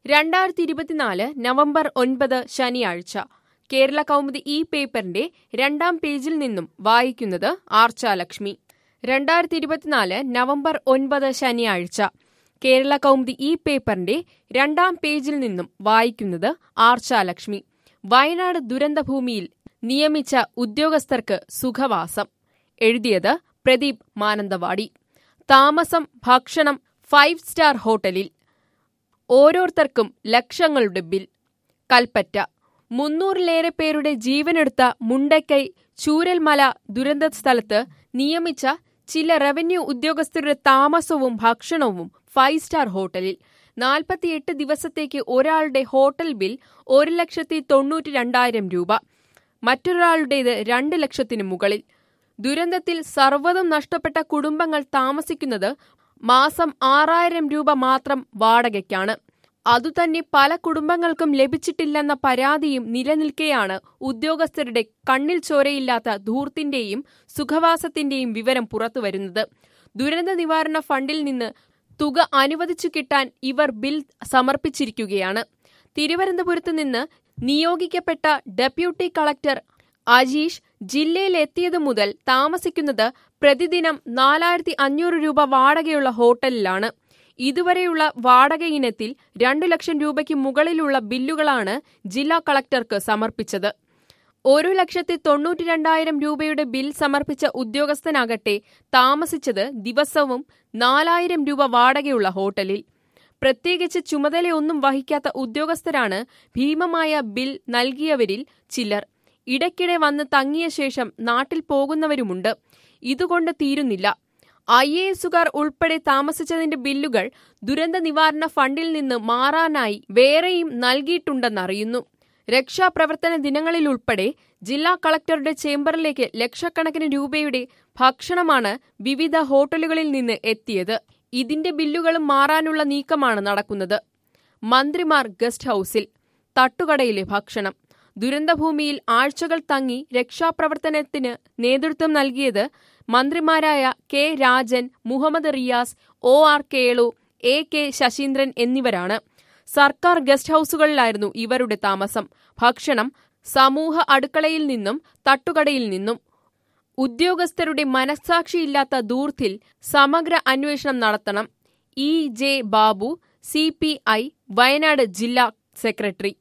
രണ്ടായിരത്തി ഇരുപത്തിനാല് നവംബർ ഒൻപത് ശനിയാഴ്ച കേരള കൗമുദി ഈ പേപ്പറിന്റെ രണ്ടാം പേജിൽ നിന്നും വായിക്കുന്നത് ആർച്ചാലക്ഷ്മി രണ്ടായിരത്തി ഇരുപത്തിനാല് നവംബർ ഒൻപത് ശനിയാഴ്ച കേരള കൗമുദി ഈ പേപ്പറിന്റെ രണ്ടാം പേജിൽ നിന്നും വായിക്കുന്നത് ആർച്ചാലക്ഷ്മി വയനാട് ദുരന്തഭൂമിയിൽ നിയമിച്ച ഉദ്യോഗസ്ഥർക്ക് സുഖവാസം എഴുതിയത് പ്രദീപ് മാനന്തവാടി താമസം ഭക്ഷണം ഫൈവ് സ്റ്റാർ ഹോട്ടലിൽ ഓരോരുത്തർക്കും ലക്ഷങ്ങളുടെ ബിൽ കൽപ്പറ്റ മുന്നൂറിലേറെ പേരുടെ ജീവനെടുത്ത മുണ്ടക്കൈ ചൂരൽമല ദുരന്ത സ്ഥലത്ത് നിയമിച്ച ചില റവന്യൂ ഉദ്യോഗസ്ഥരുടെ താമസവും ഭക്ഷണവും ഫൈവ് സ്റ്റാർ ഹോട്ടലിൽ നാൽപ്പത്തിയെട്ട് ദിവസത്തേക്ക് ഒരാളുടെ ഹോട്ടൽ ബിൽ ഒരു ലക്ഷത്തി തൊണ്ണൂറ്റി രണ്ടായിരം രൂപ മറ്റൊരാളുടേത് രണ്ട് ലക്ഷത്തിനു മുകളിൽ ദുരന്തത്തിൽ സർവ്വതും നഷ്ടപ്പെട്ട കുടുംബങ്ങൾ താമസിക്കുന്നത് മാസം ആറായിരം രൂപ മാത്രം വാടകയ്ക്കാണ് അതുതന്നെ പല കുടുംബങ്ങൾക്കും ലഭിച്ചിട്ടില്ലെന്ന പരാതിയും നിലനിൽക്കെയാണ് ഉദ്യോഗസ്ഥരുടെ കണ്ണിൽ ചോരയില്ലാത്ത ധൂർത്തിന്റെയും സുഖവാസത്തിന്റെയും വിവരം പുറത്തുവരുന്നത് ദുരന്ത നിവാരണ ഫണ്ടിൽ നിന്ന് തുക അനുവദിച്ചു കിട്ടാൻ ഇവർ ബിൽ സമർപ്പിച്ചിരിക്കുകയാണ് തിരുവനന്തപുരത്ത് നിന്ന് നിയോഗിക്കപ്പെട്ട ഡെപ്യൂട്ടി കളക്ടർ അജീഷ് ജില്ലയിലെത്തിയതു മുതൽ താമസിക്കുന്നത് പ്രതിദിനം നാലായിരത്തി അഞ്ഞൂറ് രൂപ വാടകയുള്ള ഹോട്ടലിലാണ് ഇതുവരെയുള്ള വാടക ഇനത്തിൽ രണ്ടു ലക്ഷം രൂപയ്ക്ക് മുകളിലുള്ള ബില്ലുകളാണ് ജില്ലാ കളക്ടർക്ക് സമർപ്പിച്ചത് ഒരു ലക്ഷത്തി തൊണ്ണൂറ്റി രണ്ടായിരം രൂപയുടെ ബിൽ സമർപ്പിച്ച ഉദ്യോഗസ്ഥനാകട്ടെ താമസിച്ചത് ദിവസവും നാലായിരം രൂപ വാടകയുള്ള ഹോട്ടലിൽ പ്രത്യേകിച്ച് ചുമതലയൊന്നും വഹിക്കാത്ത ഉദ്യോഗസ്ഥരാണ് ഭീമമായ ബിൽ നൽകിയവരിൽ ചിലർ ഇടയ്ക്കിടെ വന്ന് തങ്ങിയ ശേഷം നാട്ടിൽ പോകുന്നവരുമുണ്ട് ഇതുകൊണ്ട് തീരുന്നില്ല ഐ എ എസുകാർ ഉൾപ്പെടെ താമസിച്ചതിന്റെ ബില്ലുകൾ ദുരന്ത നിവാരണ ഫണ്ടിൽ നിന്ന് മാറാനായി വേറെയും നൽകിയിട്ടുണ്ടെന്നറിയുന്നു രക്ഷാപ്രവർത്തന ദിനങ്ങളിലുൾപ്പെടെ ജില്ലാ കളക്ടറുടെ ചേംബറിലേക്ക് ലക്ഷക്കണക്കിന് രൂപയുടെ ഭക്ഷണമാണ് വിവിധ ഹോട്ടലുകളിൽ നിന്ന് എത്തിയത് ഇതിന്റെ ബില്ലുകളും മാറാനുള്ള നീക്കമാണ് നടക്കുന്നത് മന്ത്രിമാർ ഗസ്റ്റ് ഹൌസിൽ തട്ടുകടയിലെ ഭക്ഷണം ദുരന്തഭൂമിയിൽ ആഴ്ചകൾ തങ്ങി രക്ഷാപ്രവർത്തനത്തിന് നേതൃത്വം നൽകിയത് മന്ത്രിമാരായ K Rajan Muhammad Riyas O R Kelu A K Saseendran എന്നിവരാണ് സർക്കാർ ഗസ്റ്റ് ഹൌസുകളിലായിരുന്നു ഇവരുടെ താമസം ഭക്ഷണം സമൂഹ അടുക്കളയിൽ നിന്നും തട്ടുകടയിൽ നിന്നും ഉദ്യോഗസ്ഥരുടെ മനസ്സാക്ഷിയില്ലാത്ത ദൂർത്തിൽ സമഗ്ര അന്വേഷണം നടത്തണം E J Babu C P I Wayanad ജില്ലാ സെക്രട്ടറി